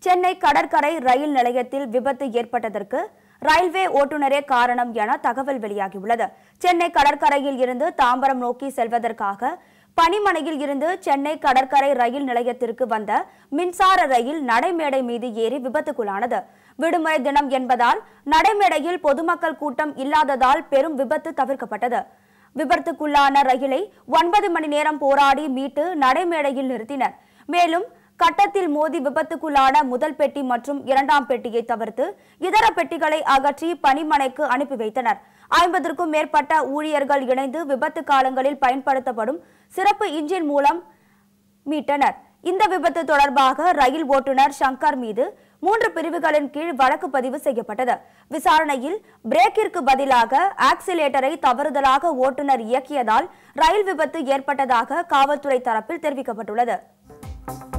சென்னை கடற்கரை ரயில் நிலையத்தில் விபத்து ஏற்பட்டதற்கு ரயில்வே ஓட்டுநரே காரணம் என தகவல் வெளியாகியுள்ளது சென்னை கடற்கரையில் இருந்து தாம்பரம் நோக்கி செல்வதற்காக பனிமனையில் இருந்து சென்னை கடற்கரை ரயில் நிலையத்திற்கு வந்த மின்சார ரயில் நடைமேடை மீது ஏறி விபத்துக்குள்ளானது விடுமுறை தினம் என்பதால் நடைமேடையில் பொதுமக்கள் கூட்டம் இல்லாததால் பெரும் விபத்து தவிர்க்கப்பட்டது விபத்துக்குள்ளான ரயிலை ஒன்பது மணி நேரம் போராடி மீட்டு நடைமேடையில் நிறுத்தினர் மேலும் கட்டத்தில் மோதி விபத்துக்குள்ளான முதல் பெட்டி மற்றும் இரண்டாம் பெட்டியை தவிர்த்து இதர பெட்டிகளை அகற்றி பணிமனைக்கு அனுப்பி வைத்தனர் ஐம்பதற்கும் மேற்பட்ட ஊழியர்கள் இணைந்து விபத்து காலங்களில் பயன்படுத்தப்படும் சிறப்பு இன்ஜின் மூலம் மீட்டனர் இந்த விபத்து தொடர்பாக ரயில் ஓட்டுநர் சங்கர் மீது மூன்று பிரிவுகளின் கீழ் வழக்கு பதிவு செய்யப்பட்டது விசாரணையில் பிரேக்கிற்கு பதிலாக ஆக்சிலேட்டரை தவறுதலாக ஓட்டுநர் இயக்கியதால் ரயில் விபத்து ஏற்பட்டதாக காவல்துறை தரப்பில் தெரிவிக்கப்பட்டுள்ளது